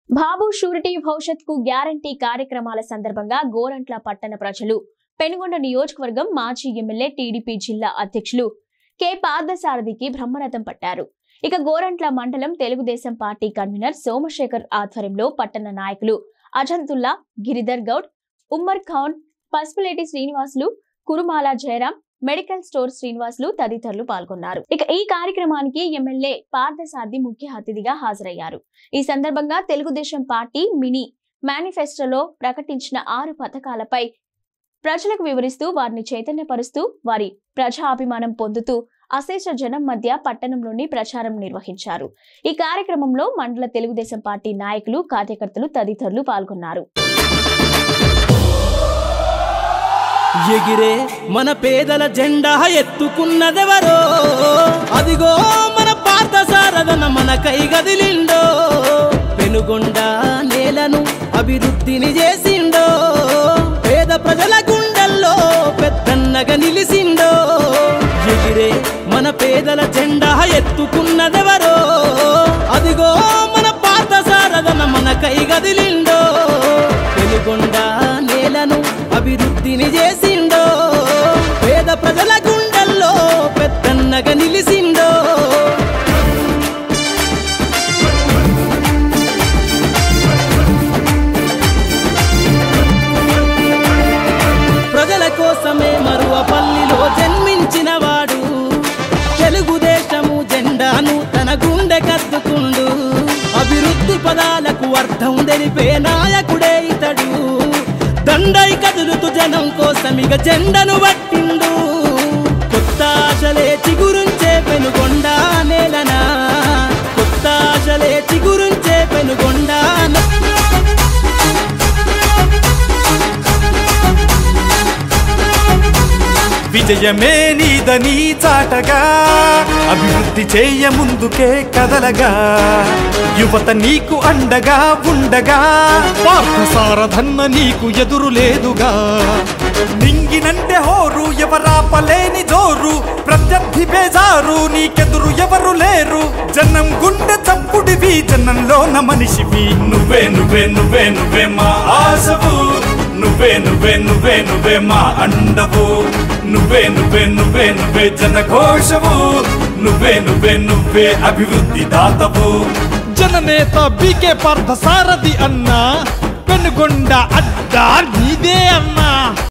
బాబు surety భవిష్యత్ కు guarantee కార్యక్రమాల సందర్భంగా గోరంట్ల పట్టణ ప్రజలు పెనుగొండ నియోజకవర్గం మాజీ ఎమ్మెల్యే టీడీపీ జిల్లా అధ్యక్షులు కె పార్థసారథికి బ్రహ్మరథం పట్టారు ఇక గోరంట్ల మండలం తెలుగుదేశం పార్టీ కన్వీనర్ సోమశేఖర్ ఆధ్వర్యంలో పట్టణ నాయకులు అజంతుల్లా గిరిధర్ గౌడ్ ఉమ్మర్ ఖాన్ పసుపులేటి శ్రీనివాసులు కురుమాల జయరాం మెడికల్ స్టోర్ శ్రీనివాసులు తదితరులు పాల్గొన్నారు ఇక ఈ కార్యక్రమానికి ఎమ్మెల్యే పార్థసారథి ముఖ్య అతిథిగా హాజరయ్యారు ఈ సందర్భంగా తెలుగుదేశం పార్టీ మినీ మేనిఫెస్టోలో ప్రకటించిన ఆరు పథకాలపై ప్రజలకు వివరిస్తూ వారిని చైతన్యపరుస్తూ వారి ప్రజా అభిమానం పొందుతూ అశేష జనం మధ్య పట్టణంలోని ప్రచారం నిర్వహించారు ఈ కార్యక్రమంలో మండల తెలుగుదేశం పార్టీ నాయకులు కార్యకర్తలు తదితరులు పాల్గొన్నారు ఎగిరే మన పేదల జెండా ఎత్తుకున్నదెవరో అదిగో మన పాత సారదన మన కై గదిలిండో పెనుగొండ నేలను అభివృద్ధిని చేసిండో పేద ప్రజల గుండెల్లో పెద్దన్నగా నిలిసిండో ఎగిరే మన పేదల జెండా ఎత్తుకున్నదెవరో అదిగో మన పాత సారదన మన కై గదిలిండో పెనుగొండ నేలను అభివృద్ధిని చేసిండో పేద ప్రజల గుండెల్లో పెద్దన్నగా నిలిసిండో ప్రజల కోసమే మరువపల్లిలో జన్మించిన వాడు తెలుగుదేశము జెండాను తన గుండె కద్దుకుండు అభివృద్ధి పదాలకు అర్థం తెలిపే నాయకుడే ఇతడు దండై కదులుతూ జనం కోసం ఇక జెండను పట్టిండు కొత్త ఆశలే చిగురుంచే పెనుగొండ నేలనా కొత్త ఆశలే చిగురుంచే పెనుగొండ విజయమే నీదని చాటగా అభివృద్ధి చేయ ముందుకే కదలగా యువత నీకు అండగా ఉండగా పార్థసారథన్న నీకు ఎదురు లేదుగా నింగినంటే హోరు ఎవరాపలేని జోరు ప్రత్యర్థి బేజారు నీకెదురు ఎవరు లేరు జనం గుండె చప్పుడివి జనంలోన మనిషివి నువ్వే నువ్వే నువ్వే నువ్వే మా ఆశవు నువ్వే నువ్వే నువ్వే నువ్వే మా అండవు నువ్వే నువ్వే నువ్వే నువ్వే జనఘోషవు నువ్వే నువ్వే నువ్వే అభివృద్ధి దాతవు జననేత బీకే పార్థ సారథి అన్నా పెనుగొండ అడ్డా నీదే అన్నా